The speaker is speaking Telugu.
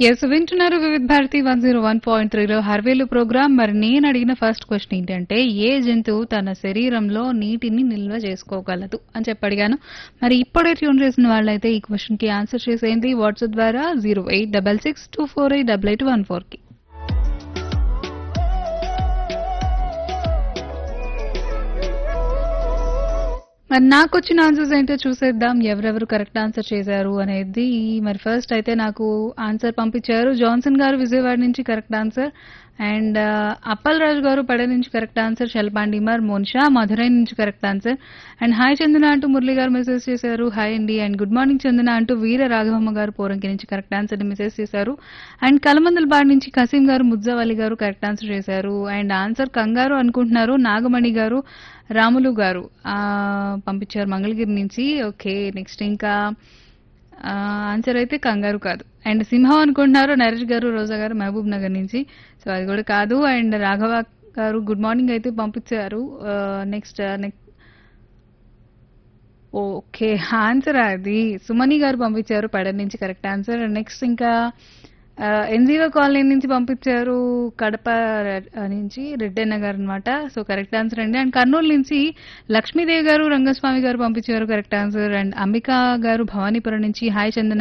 ఎస్ వింటున్నారు Vividh Bharati one zero one point త్రీలో హర్వేలు ప్రోగ్రామ్ మరి నేను అడిగిన ఫస్ట్ క్వశ్చన్ ఏంటంటే ఏ జంతువు తన శరీరంలో నీటిని నిల్వ చేసుకోగలదు అని చెప్పి అడిగాను మరి ఇప్పుడే ట్యూన్ చేసిన వాళ్ళైతే ఈ క్వశ్చన్ కి ఆన్సర్ చేసేయండి వాట్సాప్ ద్వారా zero eight double six two four eight double eight one four కి మరి నాకు వచ్చిన ఆన్సర్స్ ఏంటో చూసేద్దాం ఎవరెవరు కరెక్ట్ ఆన్సర్ చేశారు అనేది మరి ఫస్ట్ అయితే నాకు ఆన్సర్ పంపించారు జాన్సన్ గారు విజయవాడ నుంచి correct answer and Appal Raju garu పడే నుంచి కరెక్ట్ ఆన్సర్ శల్పాండిమర్ మోన్షా మధురై నుంచి correct answer and hi Chandana అంటూ మురళి గారు మెసేజ్ చేశారు హాయ్ అండి అండ్ గుడ్ మార్నింగ్ చందన అంటూ వీర రాఘవమ్మ గారు పోరంకి నుంచి కరెక్ట్ ఆన్సర్ మెసేజ్ చేశారు అండ్ కలమందల బాడ్ నుంచి కసీం గారు ముజ్జవలి గారు కరెక్ట్ ఆన్సర్ చేశారు అండ్ ఆన్సర్ కంగారు అనుకుంటున్నారు నాగమణి గారు రాములు గారు ఆ, పంపించారు మంగళగిరి నుంచి ఓకే నెక్స్ట్ ఇంకా ఆన్సర్ అయితే కంగారు కాదు అండ్ సింహం అనుకుంటున్నారు నరేష్ గారు రోజా గారు మహబూబ్ నగర్ నుంచి సో అది కూడా కాదు అండ్ రాఘవ గారు గుడ్ మార్నింగ్ అయితే పంపించారు నెక్స్ట్ నెక్స్ట్ ఓకే ఆన్సర్ అది సుమని గారు పంపించారు పడర్ నుంచి కరెక్ట్ ఆన్సర్ నెక్స్ట్ ఇంకా ఎన్జిఓ కాలనీ నుంచి పంపించారు కడప రె- నుంచి రెడ్డన్న గారు అనమాట సో కరెక్ట్ ఆన్సర్ అండి అండ్ కర్నూలు నుంచి లక్ష్మీదేవి గారు రంగస్వామి గారు పంపించారు కరెక్ట్ ఆన్సర్ అండ్ అంబికా గారు భవానీపురం నుంచి హాయ్ చందన